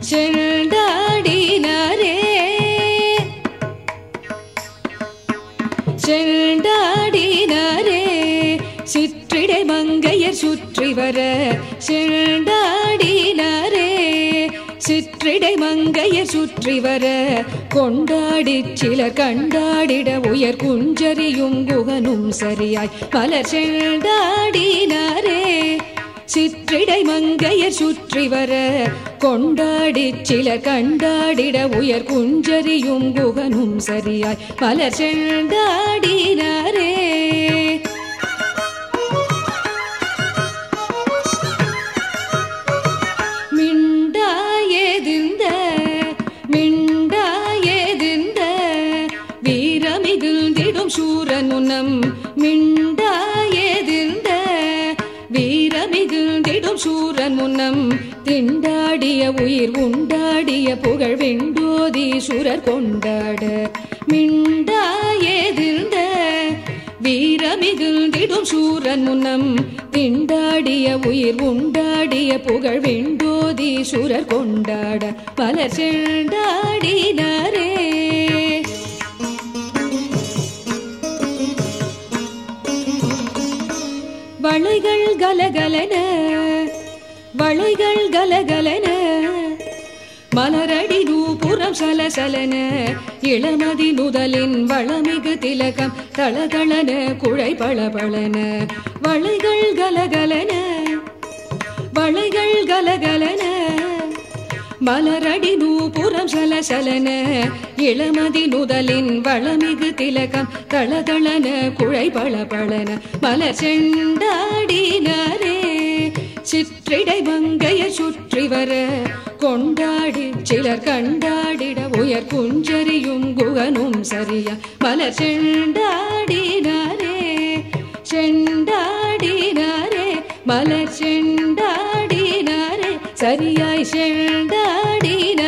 செண்டாடினாரே செண்டாடினாரே சிற்றிடை மங்கையர் சுற்றி வர செண்டாடினாரே சிற்றிடை மங்கையர் சுற்றி வர கொண்டாடி சிலர் கண்டாடிட உயர் குஞ்சரியும் குகனும் சரியாய் மலர் செண்டாடினாரே சிற்றிடை மங்கையர் சுற்றி வர கொண்டாடி சிலர் கண்டாடிட உயர் குஞ்சரியும் குகனும் சரியாய் மலர் செண்டாடினாரே மிண்டாயேதிந்த மிண்டாயேதிந்த வீரமிகுந்திடும் சூரன் உன்னம் மிண்டாயேதிந்த வீரமிகுந்திடும் சூரன் முன்னம் திண்டாடிய உயிர் உண்டாடிய புகழ் வெண்டோதீசுரர் கொண்டாட மிண்டாயேதிந்த வீரமிகுந்திடும் சூரன் முன்னம் திண்டாடிய உயிர் உண்டாடிய புகழ் வெண்டோதீசுரர் கொண்டாட மலர் செண்டாடினாரே வளைகள் கலகலன வளைகள் கலகலன மலரடி நூபுறம் சலசலன இளமதி நுதலின் வளமிகு திலகம் தளதளன குழை பளபளன வளைகள் கலகலன வளைகள் கலகலன மலரடி நூபுறம் சலசலன இளமதி நுதலின் வளமிகு திலகம் தளதளன குழை பளபளன மலர் செண்டாடினாரே சிற்றிடை மங்கைய சுற்றி வர கொண்டாடி சிலர் கண்டாடிட உயர் குஞ்சரியும் குகனும் சரியா மலர் செண்டாடினாரே செண்டாடினாரே மலர் செண்டாடினாரே சரியாய் செண்டாடினாரே